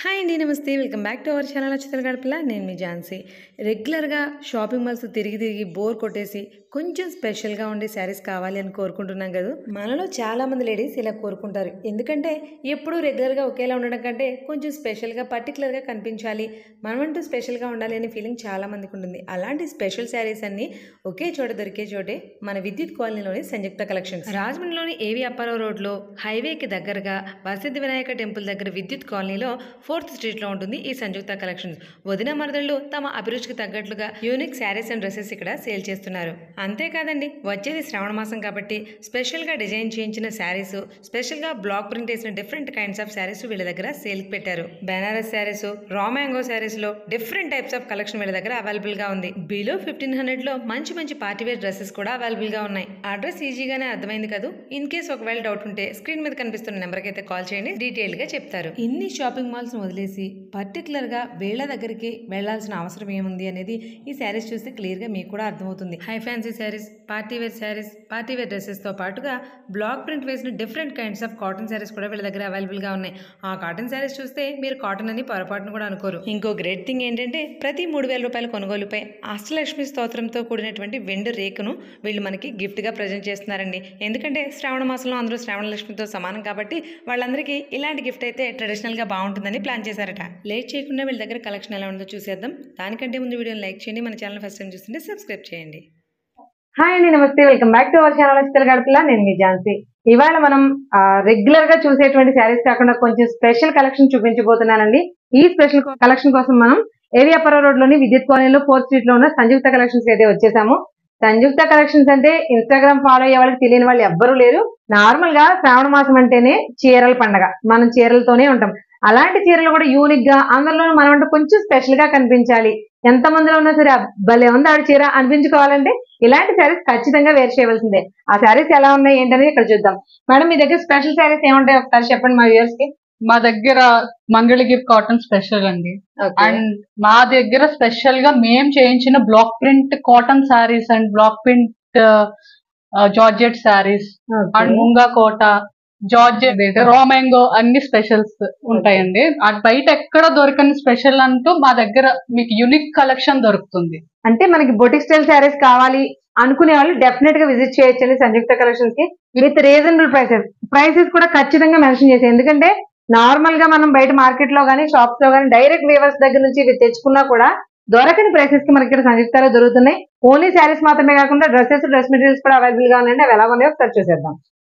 Hi అండి నమస్తే welcome back to our channel వచ్చిన గడపల నేను మీ ఝాన్సీ రెగ్యులర్గా షాపింగ్ మాల్స్ తిరిగి తిరిగి బోర్ కొట్టేసి కొంచెం స్పెషల్గా ఉండే శారీస్ కావాలి అని కోరుకుంటున్నాం కదా మనలో చాలా మంది లేడీస్ ఇలా కోరుకుంటారు ఎందుకంటే ఎప్పుడూ రెగ్యులర్గా ఒకేలా ఉండడం కంటే కొంచెం స్పెషల్గా పర్టికులర్గా కనిపించాలి మనమంటూ స్పెషల్గా ఉండాలి అనే ఫీలింగ్ చాలా మందికి ఉంటుంది అలాంటి స్పెషల్ శారీస్ అన్ని ఒకే చోట దొరికే చోటే మన విద్యుత్ కాలనీలోని సంయుక్త కలెక్షన్స్ రాజమండ్రిలోని ఏవి అప్పారావు రోడ్లో హైవేకి దగ్గరగా వసతి వినాయక టెంపుల్ దగ్గర విద్యుత్ కాలనీలో ఫోర్త్ స్ట్రీట్లో ఉంటుంది ఈ సంయుక్త కలెక్షన్స్ వదిన మరదళ్ళు తమ అభిరుచికి తగ్గట్లుగా యూనిక్ శారీస్ అండ్ డ్రెస్సెస్ ఇక్కడ సేల్ చేస్తున్నారు అంతేకాదండి వచ్చేది శ్రావణ మాసం కాబట్టి స్పెషల్గా డిజైన్ చేయించిన శారీస్ స్పెషల్గా బ్లాక్ ప్రింట్ వేసిన డిఫరెంట్ కైండ్స్ ఆఫ్ శారీస్ వీళ్ళ దగ్గర సేల్ పెట్టారు బెనారస్ శారీస్ రా మ్యాంగో శారీస్ లో డిఫరెంట్ టైప్స్ ఆఫ్ కలెక్షన్ వీళ్ళ దగ్గర అవైలబుల్ గా ఉంది బిలో ఫిఫ్టీన్ హండ్రెడ్ లో మంచి మంచి పార్టీ వేర్ డ్రెస్సెస్ కూడా అవైలబుల్ గా ఉన్నాయి అడ్రస్ ఈజీగానే అర్థమైంది కదా ఇన్ కేస్ ఒకవేళ డౌట్ ఉంటే స్క్రీన్ మీద కనిపిస్తున్న నెంబర్కి అయితే కాల్ చేయండి డీటెయిల్ గా చెప్తారు ఇన్ని షాపింగ్ మాల్స్ వదిలేసి పర్టికులర్ గా వీళ్ళ దగ్గరికి వెళ్లాల్సిన అవసరం ఏముంది అనేది ఈ శారీస్ చూస్తే క్లియర్ గా మీకు కూడా అర్థమవుతుంది high fancy sarees party wear sarees party wear dresses తో పాటుగా బ్లాక్ ప్రింట్ వేసిన different kinds of cotton sarees కూడా వీళ్ళ దగ్గర అవైలబుల్ గా ఉన్నాయి ఆ కాటన్ శారీస్ చూస్తే మీరు కాటన్ అని పొరపాటును కూడా అనుకోరు ఇంకో గ్రేట్ థింగ్ ఏంటంటే ప్రతి మూడు వేల రూపాయల కొనుగోలుపై అష్టలక్ష్మి స్తోత్రంతో కూడినటువంటి వెండి రేకును వీళ్ళు మనకి గిఫ్ట్ గా ప్రజెంట్ చేస్తున్నారండి ఎందుకంటే శ్రావణ మాసంలో అందరూ శ్రావణ లక్ష్మితో సమానం కాబట్టి వాళ్ళందరికీ ఇలాంటి గిఫ్ట్ అయితే ట్రెడిషనల్ గా బాగుంటుందని ప్లాన్ చేశారట లేట్ చేయకుండా వీళ్ళ దగ్గర కలెక్షన్ ఎలా ఉందో చూసేద్దాం దానికంటే ముందు వీడియోని లైక్ చేయండి మన ఛానల్ ఫస్ట్ టైం చూస్తుంటే సబ్స్క్రైబ్ చేయండి హాయ్ అండి నమస్తే welcome back to our channel Chittala Gadapala నేను మీ ఝాన్సీ ఇవాళ మనం రెగ్యులర్ గా చూసేటువంటి శారీస్ కాకుండా కొంచెం స్పెషల్ కలెక్షన్ చూపించబోతున్నానండి ఈ స్పెషల్ కలెక్షన్ కోసం మనం ఏవి అప్పర రోడ్ లోని విద్యుత్ కాలనీలో ఫోర్త్ స్ట్రీట్ లో ఉన్న సంయుక్త కలెక్షన్స్ అయితే వచ్చేసాము సంయుక్త కలెక్షన్స్ అంటే ఇన్స్టాగ్రామ్ ఫాలో అయ్యే వాళ్ళకి తెలియని వాళ్ళు ఎవ్వరూ లేరు నార్మల్ గా శ్రావణ మాసం అంటేనే చీరల పండగ మనం చీరలతోనే ఉంటాం అలాంటి చీరలు కూడా యూనిక్ గా అందులో మనం అంటే కొంచెం స్పెషల్ గా కనిపించాలి ఎంత మందిలో ఉన్నా సరే భలే ఉంది ఆవిడ చీర అనిపించుకోవాలంటే ఇలాంటి శారీస్ ఖచ్చితంగా వేర్ చేయవలసిందే ఆ శారీస్ ఎలా ఉన్నాయి ఏంటనేది ఇక్కడ చూద్దాం మేడం మీ దగ్గర స్పెషల్ శారీస్ ఏముంటాయి ఒకసారి చెప్పండి మా వ్యూవర్స్ కి మా దగ్గర మంగళగిరి కాటన్ స్పెషల్ అండి అండ్ మా దగ్గర స్పెషల్ గా మేం చేయించిన block print cotton sarees and block print georgette sarees and Munga Kota georgette రోమాంగో అన్ని స్పెషల్స్ ఉంటాయండి అది బయట ఎక్కడ దొరకని స్పెషల్ అంటూ మా దగ్గర మీకు యూనిక్ కలెక్షన్ దొరుకుతుంది అంటే మనకి బొటిక్ స్టైల్ శారీస్ కావాలి అనుకునే వాళ్ళు డెఫినెట్ గా విజిట్ చేయొచ్చండి సంయుక్త కలెక్షన్స్ కి విత్ రీజనబుల్ ప్రైసెస్ ప్రైసెస్ కూడా ఖచ్చితంగా మెన్షన్ చేసి ఎందుకంటే నార్మల్ గా మనం బయట మార్కెట్ లో కానీ షాప్స్ లో కానీ డైరెక్ట్ వేవర్స్ దగ్గర నుంచి ఇవి తెచ్చుకున్నా కూడా దొరకని ప్రైసెస్ కి మనకి ఇక్కడ సంయుక్తలో దొరుకుతున్నాయి ఓన్లీ శారీస్ మాత్రమే కాకుండా డ్రెస్సెస్ డ్రెస్ మెటీరియల్స్ కూడా అవైలబుల్ గా ఉన్నాయండి అవి ఎలా ఉన్నాయో ఒకసారి చూసేద్దాం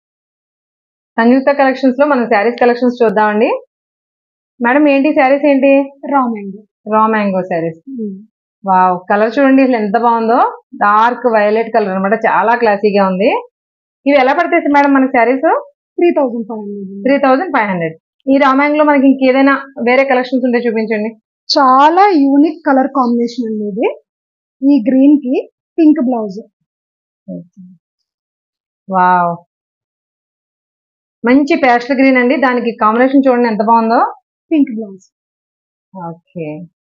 సంయుక్త కలెక్షన్స్ లో మనం శారీస్ కలెక్షన్స్ చూద్దామండి మేడం ఏంటి శారీస్ ఏంటి రామండి raw mango saris wow colour చూడండి అసలు ఎంత బాగుందో డార్క్ వైలెట్ కలర్ అన్నమాట చాలా క్లాసీగా ఉంది ఇవి ఎలా పడతాయి మేడం మనకి sarees three thousand five hundred three thousand five hundred ఈ రామాంగ్ లో మనకి ఇంకేదైనా వేరే కలెక్షన్స్ ఉంటే చూపించండి చాలా యూనిక్ కలర్ కాంబినేషన్ అండి ఇది ఈ గ్రీన్ కి పింక్ బ్లౌజ్ వావ్ మంచి పేస్టల్ గ్రీన్ అండి దానికి కాంబినేషన్ చూడండి ఎంత బాగుందో పింక్ బ్లౌజ్ ఓకే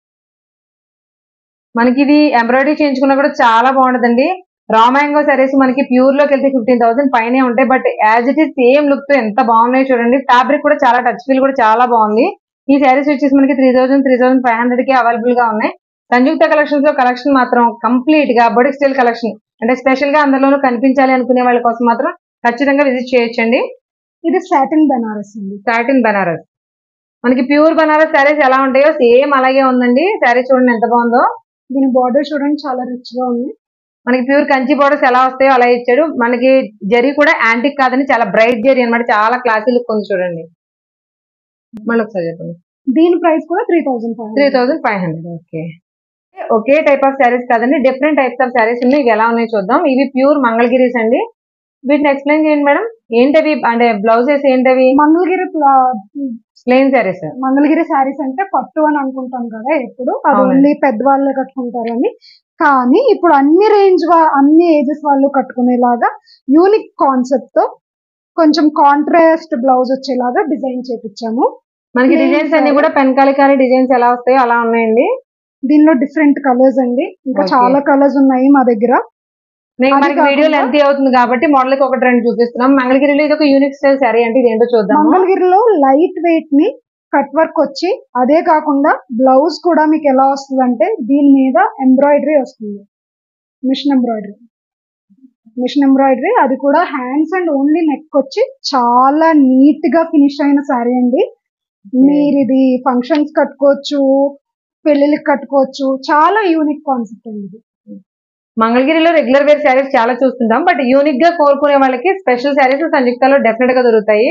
మనకి ఇది ఎంబ్రాయిడరీ చేయించుకున్నా కూడా చాలా బాగుంటుందండి రా మ్యాంగో సారీస్ మనకి ప్యూర్ లోకి వెళ్తే ఫిఫ్టీన్ థౌసండ్ పైనే ఉంటాయి but as it is same look తో ఎంత బాగున్నాయి చూడండి ఫ్యాబ్రిక్ కూడా చాలా టచ్ ఫీల్ కూడా చాలా బాగుంది ఈ శారీస్ వచ్చేసి మనకి three thousand three thousand five hundred కి అవైలబుల్ గా ఉన్నాయి సంయుక్త కలెక్షన్స్ లో కలెక్షన్ మాత్రం కంప్లీట్ గా బొడిక్ స్టైల్ కలెక్షన్ అంటే స్పెషల్ గా అందులోనూ కనిపించాలి అనుకునే వాళ్ళ కోసం మాత్రం ఖచ్చితంగా విజిట్ చేయొచ్చండి ఇది సాటిన్ బెనారస్ అండి సాటిన్ బనారస్ మనకి ప్యూర్ బనారస్ శారీస్ ఎలా ఉంటాయో సేమ్ అలాగే ఉందండి శారీ చూడండి ఎంత బాగుందో దీని బార్డర్ చూడండి చాలా రిచ్ గా ఉంది మనకి ప్యూర్ కంచి బోర్డర్స్ ఎలా వస్తాయో అలా ఇచ్చాడు మనకి జరీ కూడా యాంటిక్ కాదని చాలా బ్రైట్ జరీ అన్నమాట చాలా క్లాసీ లుక్ ఉంది చూడండి మళ్ళీ ఒకసారి చెప్పండి దీని ప్రైస్ కూడా three thousand five three thousand five hundred okay ఒకే టైప్ ఆఫ్ శారీస్ కాదండి డిఫరెంట్ టైప్స్ ఆఫ్ శారీస్ ఉన్నాయి ఇవి ఎలా ఉన్నాయో చూద్దాం ఇవి ప్యూర్ మంగళగిరీస్ అండి వీటిని ఎక్స్ప్లెయిన్ చేయండి మేడం ఏంటవి అంటే బ్లౌజెస్ ఏంటవి Mangalagiri plain sarees Mangalagiri sarees అంటే పట్టు అని అనుకుంటాం కదా ఎప్పుడు అది అవునండి. ఓన్లీ పెద్దవాళ్ళే కట్టుకుంటారు అని కానీ ఇప్పుడు అన్ని రేంజ్ అన్ని ఏజెస్ వాళ్ళు కట్టుకునేలాగా యూనిక్ కాన్సెప్ట్ తో కొంచెం కాంట్రాస్ట్ బ్లౌజ్ వచ్చేలాగా డిజైన్ చేపించాము మనకి Plain డిజైన్స్ అన్ని saree. కూడా పెన్కాలికాని డిజైన్స్ ఎలా వస్తాయో అలా ఉన్నాయండి దీనిలో డిఫరెంట్ కలర్స్ అండి ఇంకా Okay. చాలా కలర్స్ ఉన్నాయి మా దగ్గర నేను అది మనకి వీడియో కాకుండా- లెంత్ అవుతుంది కాబట్టి మోడల్ కి ఒకటి రెండు చూపిస్తున్నాం మంగళగిరిలో ఇది ఒక యూనిక్ స్టైల్ శారీ అంటే ఇది ఏంటో చూద్దాం మంగళగిరిలో లైట్ వెయిట్ ని కట్ వర్క్ వచ్చి అదే కాకుండా బ్లౌజ్ కూడా మీకు ఎలా వస్తుంది అంటే దీని మీద ఎంబ్రాయిడరీ వస్తుంది మిషన్ ఎంబ్రాయిడరీ మిషన్ ఎంబ్రాయిడరీ అది కూడా హ్యాండ్స్ అండ్ ఓన్లీ నెక్ వచ్చి చాలా నీట్ గా ఫినిష్ అయిన శారీ అండి మీరు ఇది ఫంక్షన్స్ కట్టుకోవచ్చు పెళ్ళిళ్ళకి కట్టుకోవచ్చు చాలా యూనిక్ కాన్సెప్ట్ అండి ఇది మంగళగిరిలో రెగ్యులర్ వేర్ శారీస్ చాలా చూస్తుంటాం బట్ యూనిక్ గా కోరుకునే వాళ్ళకి స్పెషల్ శారీస్ సంయుక్తలో డెఫినెట్ గా దొరుకుతాయి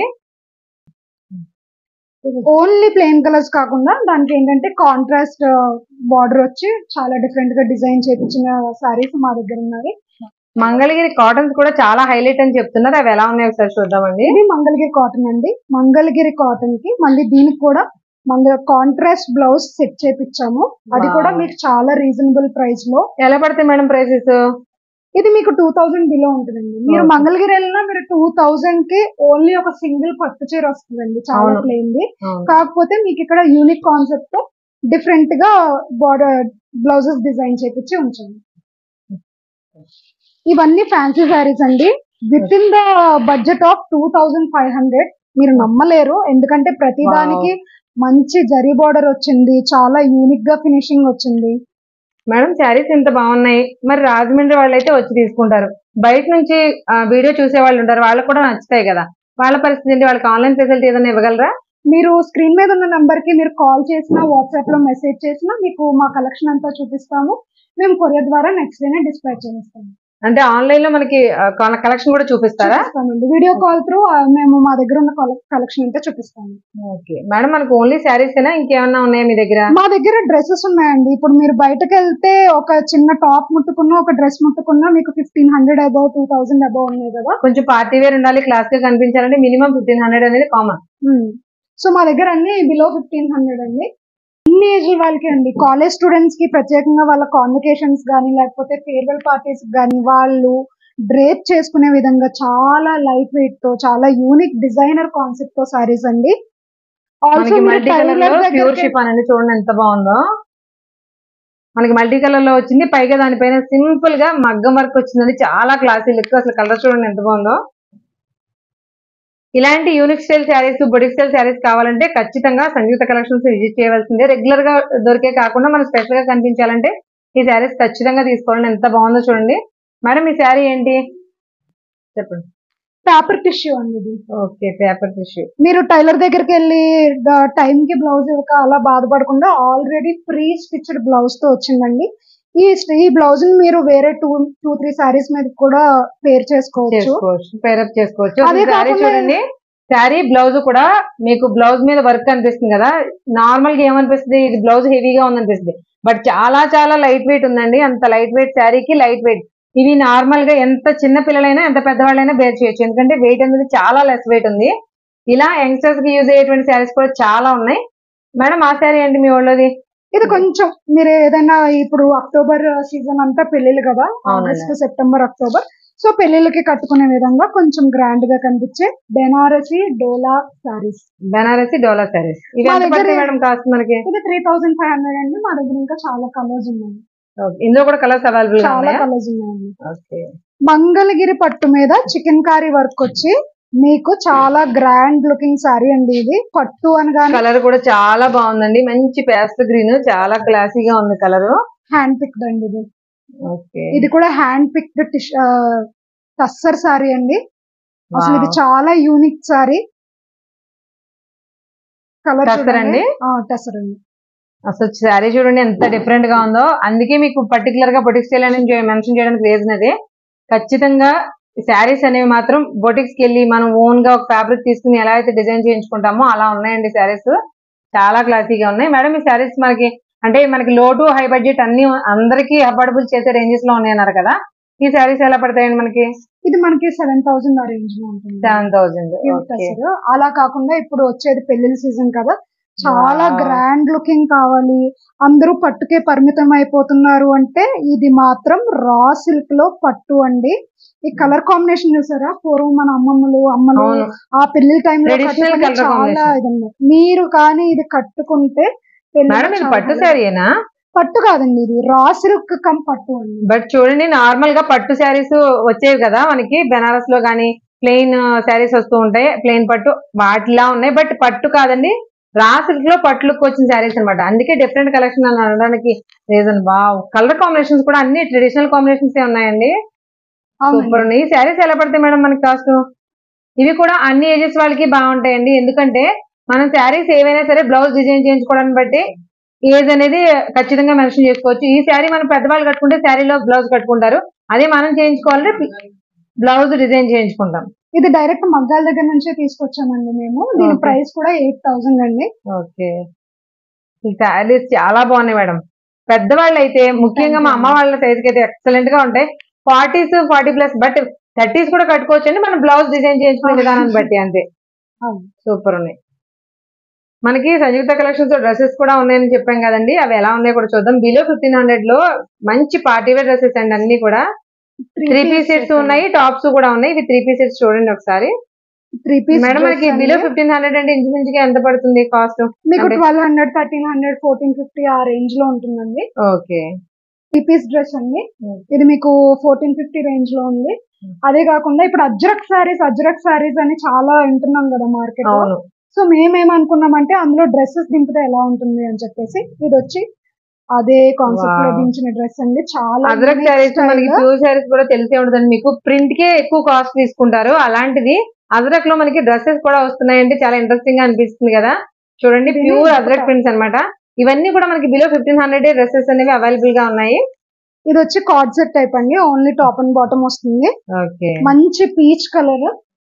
ఓన్లీ ప్లెయిన్ కలర్స్ కాకుండా దానికి ఏంటంటే కాంట్రాస్ట్ బార్డర్ వచ్చి చాలా డిఫరెంట్ గా డిజైన్ చేపించిన సారీస్ మా దగ్గర ఉన్నాయి మంగళగిరి కాటన్స్ కూడా చాలా హైలైట్ అని చెప్తున్నారు అవి ఎలా ఉన్నాయో ఒకసారి చూద్దామండి ఇది మంగళగిరి కాటన్ అండి మంగళగిరి కాటన్ కి మళ్ళీ దీనికి కూడా మంగళ కాంట్రాస్ట్ బ్లౌజ్ సెట్ చేపించాము అది కూడా Wow. మీకు చాలా రీజనబుల్ ప్రైస్ లో ఎలా పడతాయి మేడం ప్రైసెస్ ఇది మీకు టూ థౌజండ్ బిలో ఉంటుందండి మీరు Okay. మంగళగిరి వెళ్ళినా మీరు టూ థౌజండ్ కి ఓన్లీ ఒక సింగిల్ పట్టు చీర వస్తుందండి చాలా అవును. ప్లెయిన్ ది కాకపోతే మీకు ఇక్కడ యూనిక్ కాన్సెప్ట్ తో డిఫరెంట్ గా బార్డర్ బ్లౌజెస్ డిజైన్ చేపించి ఉంచాము ఇవన్నీ ఫ్యాన్సీ శారీస్ అండి with in the budget of two thousand five hundred మీరు నమ్మలేరు ఎందుకంటే ప్రతి Wow. దానికి మంచి జరీ బార్డర్ వచ్చింది చాలా యూనిక్ గా ఫినిషింగ్ వచ్చింది మేడం శారీస్ ఇంత బాగున్నాయి మరి రాజమండ్రి వాళ్ళు అయితే వచ్చి తీసుకుంటారు బయట నుంచి వీడియో చూసే వాళ్ళు ఉంటారు వాళ్ళకి కూడా నచ్చుతాయి కదా వాళ్ళ పరిస్థితి ఏంటి వాళ్ళకి ఆన్లైన్ ఫెసిలిటీ ఏదైనా ఇవ్వగలరా మీరు స్క్రీన్ మీద ఉన్న నంబర్ కి మీరు కాల్ చేసినా వాట్సాప్ లో మెసేజ్ చేసినా మీకు మా కలెక్షన్ అంతా చూపిస్తాము మేము కొరియర్ ద్వారా నెక్స్ట్ డేనే డిస్పాచ్ చేస్తాము అంటే ఆన్లైన్ లో మనకి కలెక్షన్ కూడా చూపిస్తారా చూపిస్తామండి వీడియో కాల్ త్రూ మేము మా దగ్గర ఉన్న కలెక్షన్ అంతా చూపిస్తాము ఓకే మేడం మనకు ఓన్లీ శారీస్ ఏనా ఇంకేమన్నా ఉన్నాయా మీ దగ్గర మా దగ్గర డ్రెస్సెస్ ఉన్నాయండి ఇప్పుడు మీరు బయటకు వెళ్తే ఒక చిన్న టాప్ ముట్టుకున్నా ఒక డ్రెస్ ముట్టుకున్నా మీకు fifteen hundred above two thousand above ఉన్నాయి కదా కొంచెం పార్టీ వేర్ ఉండాలి క్లాస్ గా కనిపించాలంటే మినిమం ఫిఫ్టీన్ హండ్రెడ్ అనేది కామన్ సో మా దగ్గర అన్ని బిలో ఫిఫ్టీన్ హండ్రెడ్ అండి అన్ని ఏజ్ వాళ్ళకి అండి కాలేజ్ స్టూడెంట్స్ కి ప్రత్యేకంగా వాళ్ళ కాన్వకేషన్స్ కానీ లేకపోతే ఫేర్వెల్ పార్టీస్ కానీ వాళ్ళు డ్రేప్ చేసుకునే విధంగా చాలా లైట్ వెయిట్ తో చాలా యూనిక్ డిజైనర్ కాన్సెప్ట్ తో సారీస్ అండి మనకి మల్టీ కలర్ లో ప్యూర్ షిఫాన్ అండి చూడండి ఎంత బాగుందో మనకి మల్టీ కలర్ లో వచ్చింది పైగా దానిపైన సింపుల్ గా మగ్గం వర్క్ వచ్చిందండి చాలా క్లాసీ లుక్ అసలు కలర్ చూడండి ఎంత బాగుందో ఇలాంటి unique style saris boutique style saris కావాలంటే ఖచ్చితంగా సంగీత కలెక్షన్స్ విజిట్ చేయవలసిందే రెగ్యులర్ గా దొరికే కాకుండా మనం స్పెషల్ గా కనిపించాలంటే ఈ శారీస్ ఖచ్చితంగా తీసుకోవాలండి ఎంత బాగుందో చూడండి మేడం ఈ శారీ ఏంటి చెప్పండి పేపర్ టిష్యూ అండి ఇది ఓకే పేపర్ టిష్యూ మీరు టైలర్ దగ్గరికి వెళ్ళి టైం కి బ్లౌజ్ ఇవ్వక అలా బాధపడకుండా ఆల్రెడీ ప్రీ స్టిచ్డ్ బ్లౌజ్ తో వచ్చిందండి ఈ ఈ బ్లౌజ్ మీరు వేరే టూ టూ త్రీ సారీస్ మీద కూడా పేర్ చేసుకోవచ్చు చేసుకోవచ్చు పేరప్ చేసుకోవచ్చు అదే అసలు శారీ కాకుండా- చూడండి శారీ బ్లౌజ్ కూడా మీకు బ్లౌజ్ మీద వర్క్ అనిపిస్తుంది కదా నార్మల్ గా ఏమనిపిస్తుంది ఇది బ్లౌజ్ హెవీగా ఉందనిపిస్తుంది బట్ చాలా చాలా లైట్ వెయిట్ ఉందండి అంత లైట్ వెయిట్ శారీకి లైట్ వెయిట్ ఇవి నార్మల్ గా ఎంత చిన్న పిల్లలైనా ఎంత పెద్దవాళ్ళైనా బేర్ చేయొచ్చు ఎందుకంటే వెయిట్ అనేది చాలా లెస్ వెయిట్ ఉంది ఇలా యంగ్స్టర్స్ కి యూజ్ అయ్యేటువంటి శారీస్ కూడా చాలా ఉన్నాయి మేడం ఆ శారీ ఏంటి మీ వాళ్ళది ఇది కొంచెం మీరు ఏదైనా ఇప్పుడు అక్టోబర్ సీజన్ అంతా పెళ్లిళ్ళు కదా అవునండి. ఆగస్ట్ సెప్టెంబర్ అక్టోబర్ సో పెళ్లిళ్ళకి కట్టుకునే విధంగా కొంచెం గ్రాండ్ గా కనిపించే బెనారసి డోలా సారీస్ బెనారసి డోలా శారీస్ ఇవి మా ఎంత దగ్గర పడతాయి మేడం కాస్ట్ మనకి ఇది త్రీ థౌసండ్ ఫైవ్ హండ్రెడ్ అండి మా దగ్గర ఇంకా చాలా కలర్స్ ఉన్నాయి Okay. ఇందులో కూడా కలర్స్ అవైలబుల్ గా చాలా ఉన్నాయా కలర్స్ ఉన్నాయండి ఓకే మంగళగిరి పట్టు మీద చికెన్ కారీ వర్క్ వచ్చి మీకు చాలా గ్రాండ్ లుకింగ్ సారీ అండి ఇది పట్టు అనగానే కలర్ కూడా చాలా బాగుందండి మంచి పేస్ట్ గ్రీన్ చాలా క్లాసీగా ఉంది కలర్ హ్యాండ్ పిక్డ్ అండి ఇది ఓకే ఇది కూడా హ్యాండ్ పిక్డ్ టస్సర్ సారీ అండి అసలు ఇది చాలా యూనిక్ సారీ కలర్ టస్సర్ అండి? టస్సర్ అండి అసలు శారీ చూడండి ఎంత డిఫరెంట్ గా ఉందో అందుకే మీకు పర్టికులర్ గా బొటిక్ స్టైల్ అని మెన్షన్ చేయడానికి రీజన్ అదే ఖచ్చితంగా శారీస్ అనేవి మాత్రం బొటిక్స్ కి వెళ్ళి మనం ఓన్ గా ఒక ఫ్యాబ్రిక్ తీసుకుని ఎలా అయితే డిజైన్ చేయించుకుంటామో అలా ఉన్నాయండి శారీస్ చాలా క్లాసీగా ఉన్నాయి మేడం ఈ శారీస్ మనకి అంటే మనకి లో టు హై బడ్జెట్ అన్ని అందరికీ అఫోర్డబుల్ చేసే రేంజెస్ లో ఉన్నాయన్నారు కదా ఈ శారీస్ ఎలా పడతాయండి మనకి ఇది మనకి సెవెన్ థౌసండ్ ఆ రేంజ్ లో ఉంటుంది సెవెన్ థౌసండ్ Pure టస్సర్ అలా కాకుండా ఇప్పుడు వచ్చేది పెళ్లిళ్ళ సీజన్ కదా చాలా Wow. గ్రాండ్ లుకింగ్ కావాలి అందరూ పట్టుకే పరిమితం అయిపోతున్నారు అంటే ఇది మాత్రం రా సిల్క్ లో పట్టు అండి ఈ కలర్ కాంబినేషన్ చూసారా పూర్వం మన అమ్మమ్మలు అమ్మలు అవును ఆ పెళ్లి టైంలో Traditional కట్టుకునే colour చాలా combination. ఇది ఉంది. మీరు కానీ ఇది కట్టుకుంటే పెళ్లిలో మేడం ఇది చాలా పట్టు బాగుంటుంది. శారీయేనా పట్టు కాదండి ఇది రా సిల్క్ కమ్ పట్టు అండి బట్ చూడండి నార్మల్ గా పట్టు శారీస్ వచ్చేవి కదా మనకి బెనారస్ లో గానీ ప్లెయిన్ శారీస్ వస్తూ ఉంటాయి ప్లెయిన్ పట్టు వాటిలా ఉన్నాయి బట్ పట్టు కాదండి రా సిల్క్ లో పట్లుకి వచ్చిన శారీస్ అన్నమాట అందుకే డిఫరెంట్ కలెక్షన్ అని అనడానికి రీజన్ వావ్ కలర్ కాంబినేషన్స్ కూడా అన్ని ట్రెడిషనల్ కాంబినేషన్స్ ఉన్నాయండి అవునండి సూపర్ ఉన్నాయి ఈ శారీస్ ఎలా పడతాయి మేడం మనకి కాస్ట్ ఇవి కూడా అన్ని ఏజెస్ వాళ్ళకి బాగుంటాయండి ఎందుకంటే మనం శారీస్ ఏవైనా సరే బ్లౌజ్ డిజైన్ చేయించుకోవడాన్ని బట్టి ఏజ్ అనేది ఖచ్చితంగా మెన్షన్ చేసుకోవచ్చు ఈ శారీ మనం పెద్దవాళ్ళు కట్టుకుంటే శారీలో బ్లౌజ్ కట్టుకుంటారు అదే మనం చేయించుకోవాలంటే బ్లౌజ్ డిజైన్ చేయించుకుంటాం ఇది డైరెక్ట్ మగ్గాల దగ్గర నుంచే తీసుకొచ్చామండి మేము దీని Okay. ప్రైస్ కూడా ఎయిట్ థౌసండ్ అండి ఓకే ఈ శారీస్ చాలా బాగున్నాయి మేడం పెద్దవాళ్ళు అయితే ముఖ్యంగా మా అమ్మ వాళ్ళ సైజ్ కి అయితే ఎక్సలెంట్ గా ఉంటాయి forties forty plus but thirties కూడా కట్టుకోవచ్చు అండి మనం బ్లౌజ్ డిజైన్ చేయించుకునే విధానాన్ని బట్టి అంతే అవును. సూపర్ ఉన్నాయి మనకి సంయుక్త కలెక్షన్స్ డ్రెస్సెస్ కూడా ఉన్నాయని చెప్పాం కదండి అవి ఎలా ఉన్నాయో కూడా చూద్దాం బిలో ఫిఫ్టీన్ హండ్రెడ్ లో మంచి పార్టీ వేర్ డ్రెస్సెస్ అండి అన్ని కూడా త్రీ పీస్ సెట్స్ ఉన్నాయి టాప్స్ కూడా ఉన్నాయి ఇవి త్రీ పీస్ సెట్స్ చూడండి ఒకసారి త్రీ పీస్ మేడం మనకి బిలో ఫిఫ్టీన్ హండ్రెడ్ అంటే ఇంచుమించుగా ఎంత పడుతుంది కాస్ట్ మీకు అంటే- twelve hundred thirteen hundred fourteen fifty ఆ రేంజ్ లో ఉంటుందండి ఓకే త్రీ పీస్ డ్రెస్ అండి Hmm. ఇది మీకు ఫోర్టీన్ ఫిఫ్టీ రేంజ్ లో ఉంది అదే కాకుండా ఇప్పుడు అజ్రక్ సారీస్ అజ్రక్ సారీస్ అని చాలా వింటున్నాం కదా మార్కెట్ లో అవును సో మేమేమనుకున్నామంటే అందులో డ్రెస్సెస్ దింపితే ఎలా ఉంటుంది అని చెప్పేసి ఇది వచ్చి అదే కాన్సెప్ట్ లో Wow. దించిన డ్రెస్ అండి చాలా అదరక్ unique శారీస్ style. మనకి ప్యూర్ శారీస్ కూడా తెలిసే ఉంటుందండి మీకు ప్రింట్ కే ఎక్కువ కాస్ట్ తీసుకుంటారు అలాంటిది అదరక్ లో మనకి డ్రెస్సెస్ కూడా వస్తున్నాయండి చాలా ఇంట్రెస్టింగ్ గా అనిపిస్తుంది కదా చూడండి ఇది ప్యూర్ ఒక- అదరక్ ప్రింట్స్ అన్నమాట ఇవన్నీ కూడా మనకి బిలో ఫిఫ్టీన్ హండ్రెడ్ డ్రెస్సెస్ అనేవి అవైలబుల్ గా ఉన్నాయి ఇది వచ్చి కార్డ్ సెట్ టైప్ అండి ఓన్లీ టాప్ అండ్ బాటమ్ వస్తుంది ఓకే మంచి పీచ్ కలర్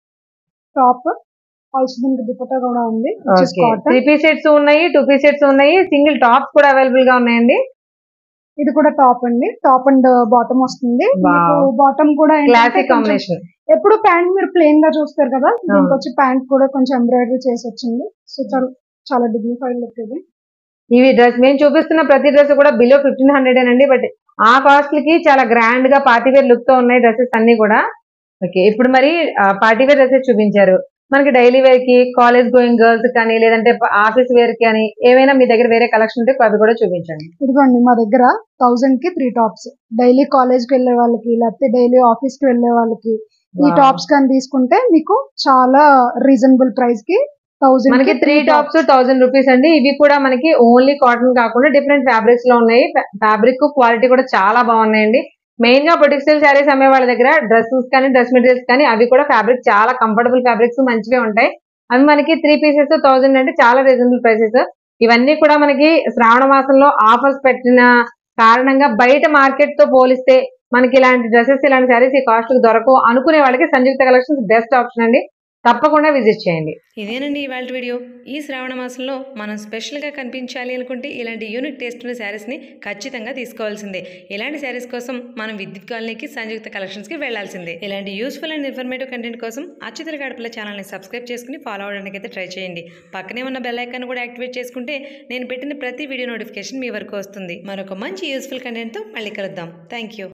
టాప్ ఆల్సో దీనికి దుపట్టా కూడా ఉంది okay three cotton piece sets ఉన్నాయి టూ పీస్ సెట్స్ ఉన్నాయి సింగిల్ టాప్స్ కూడా అవైలబుల్ గా ఉన్నాయండి ఇది కూడా టాప్ అండి టాప్ అండ్ బాటమ్ వస్తుంది Wow. బాటమ్ కూడా ఏంటంటే క్లాసిక్ కొంచెం- కాంబినేషన్ ఎప్పుడు ప్యాంట్ మీరు ప్లెయిన్ గా చూస్తారు కదా దీనికి వచ్చి ప్యాంట్ కూడా కొంచెం ఎంబ్రాయిడరీ చేసి వచ్చింది సో చాలా చాలా డిగ్నిఫైడ్ లుక్ ఇది ఇవి డ్రెస్ మేము చూపిస్తున్న ప్రతి డ్రెస్ కూడా బిలో ఫిఫ్టీన్ హండ్రెడ్ అండి బట్ ఆ కాస్ట్ కి చాలా గ్రాండ్ గా పార్టీ వేర్ లుక్ తో ఉన్నాయి డ్రెస్సెస్ అన్ని కూడా ఓకే ఇప్పుడు మరి పార్టీ వేర్ డ్రెస్సెస్ చూపించారు మనకి డైలీ వేర్ కి కాలేజ్ గోయింగ్ గర్ల్స్ కానీ లేదంటే ఆఫీస్ వేర్ కి కానీ ఏమైనా మీ దగ్గర వేరే కలెక్షన్ ఉంటే అవి కూడా చూపించండి ఇదిగోండి మా దగ్గర థౌజండ్ కి త్రీ టాప్స్ డైలీ కాలేజ్ కి వెళ్ళే వాళ్ళకి లేకపోతే డైలీ ఆఫీస్ కి వెళ్ళే వాళ్ళకి ఈ Wow. టాప్స్ కానీ తీసుకుంటే మీకు చాలా రీజనబుల్ ప్రైస్ కి థౌజండ్ మనకి త్రీ టాప్స్ థౌసండ్ రూపీస్ అండి ఇవి కూడా మనకి ఓన్లీ కాటన్ కాకుండా డిఫరెంట్ ఫ్యాబ్రిక్స్ లో ఉన్నాయి ఫ్యాబ్రిక్ క్వాలిటీ కూడా చాలా బాగున్నాయండి మెయిన్ గా పొటిక్స్టైల్ శారీస్ అమ్మే వాళ్ళ దగ్గర డ్రెస్సెస్ కానీ డ్రెస్ మెటీరియల్స్ కానీ అవి కూడా ఫ్యాబ్రిక్ చాలా కంఫర్టబుల్ ఫ్యాబ్రిక్స్ మంచిగా ఉంటాయి అవి మనకి త్రీ పీసెస్ థౌసండ్ అంటే చాలా రీజనబుల్ ప్రైసెస్ ఇవన్నీ కూడా మనకి శ్రావణ మాసంలో ఆఫర్స్ పెట్టిన కారణంగా బయట మార్కెట్ తో పోలిస్తే మనకి ఇలాంటి డ్రెస్సెస్ ఇలాంటి శారీస్ ఈ కాస్ట్ దొరకవు అనుకునే వాళ్ళకి సంయుక్త కలెక్షన్స్ బెస్ట్ ఆప్షన్ అండి తప్పకుండా విజిట్ చేయండి ఇదేనండి ఇవాళ వీడియో ఈ శ్రావణ మాసంలో మనం స్పెషల్గా కనిపించాలి అనుకుంటే ఇలాంటి యూనిక్ టేస్ట్ ఉన్న శారీస్ని ఖచ్చితంగా తీసుకోవాల్సిందే ఇలాంటి శారీస్ కోసం మనం విద్యుత్ కాలనీకి సంయుక్త కలెక్షన్స్కి వెళ్లాల్సిందే ఇలాంటి యూస్ఫుల్ అండ్ ఇన్ఫర్మేటివ్ కంటెంట్ కోసం అచ్యుతుల గడపల ఛానల్ని సబ్స్క్రైబ్ చేసుకుని ఫాలో అవడానికి అయితే ట్రై చేయండి పక్కనే ఉన్న బెల్ ఐకాన్ కూడా యాక్టివేట్ చేసుకుంటే నేను పెట్టిన ప్రతి వీడియో నోటిఫికేషన్ మీ వరకు వస్తుంది మరొక మంచి యూస్ఫుల్ కంటెంట్తో మళ్ళీ కలుద్దాం థ్యాంక్ యూ